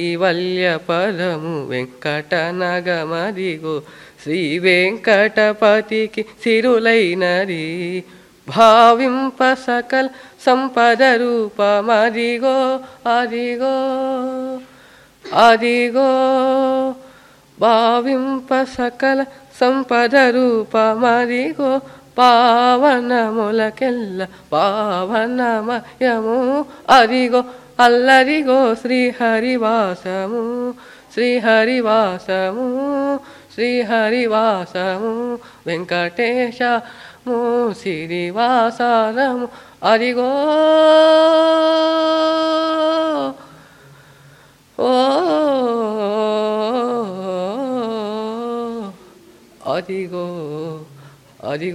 వల్య పదము వెంకట నగమదిగో శ్రీ వెంకటపతికి సిరులైనది భావింప సకల్ సంపద రూపమదిగో అదిగో అదిగో భావింప సకల సంపద రూపమదిగో పావనములకెల్ల పావనమయము అదిగో అల్లదిగో శ్రీహరివాసము శ్రీహరివాసము శ్రీహరివాసము వెంకటేశము శ్రీనివాసనము అదిగో ఓ అదిగో అదిగో